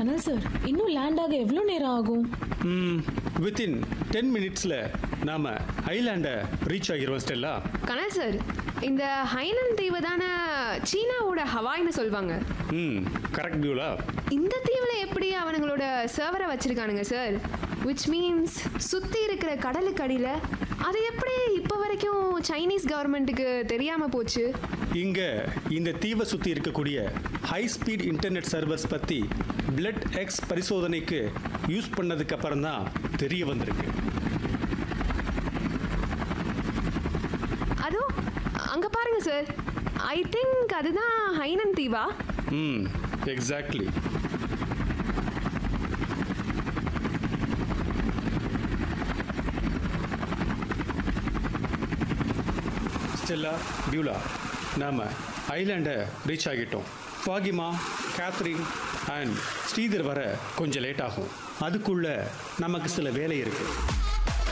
கனல் சார் இன்னும் லேண்ட் ஆக எவ்வளோ நேரம் ஆகும் வித்தின் டென் மினிட்ஸில் நாம் ஐலாண்டை ரீச் ஆகிருவோம் ஸ்டெல்லா கனல் சார் இந்த ஹைனன் தீவு தானே சீனாவோட ஹவாய்னு சொல்லுவாங்க ம் கரெக்ட் பியூலா இந்த தீவில் எப்படி அவனுங்களோட சர்வரை வச்சிருக்கானுங்க சார் விச் மீன்ஸ் சுற்றி இருக்கிற கடலுக்கு அடியில் அது எப்படி இப்போ வரைக்கும் சைனீஸ் கவர்மெண்ட்டுக்கு தெரியாமல் போச்சு இங்கே இந்த தீவை சுற்றி இருக்கக்கூடிய ஹை ஸ்பீட் இன்டர்நெட் சர்வர்ஸ் பற்றி பிளட் எக்ஸ் பரிசோதனைக்கு யூஸ் பண்ணதுக்கு அப்புறம் தான் தெரிய வந்திருக்கு அதுவும் அங்கே பாருங்க சார் ஐ திங்க் அதுதான் ஹைனன் தீவா ம் எக்ஸாக்ட்லி ஸ்டெல்லா பியூலா நாம் ஐலாண்டை ரீச் ஆகிட்டோம் ஃபாகிமா கேத்ரின் அண்ட் ஸ்ரீதர் வர கொஞ்சம் லேட் ஆகும் அதுக்குள்ள நமக்கு சில வேலை இருக்குது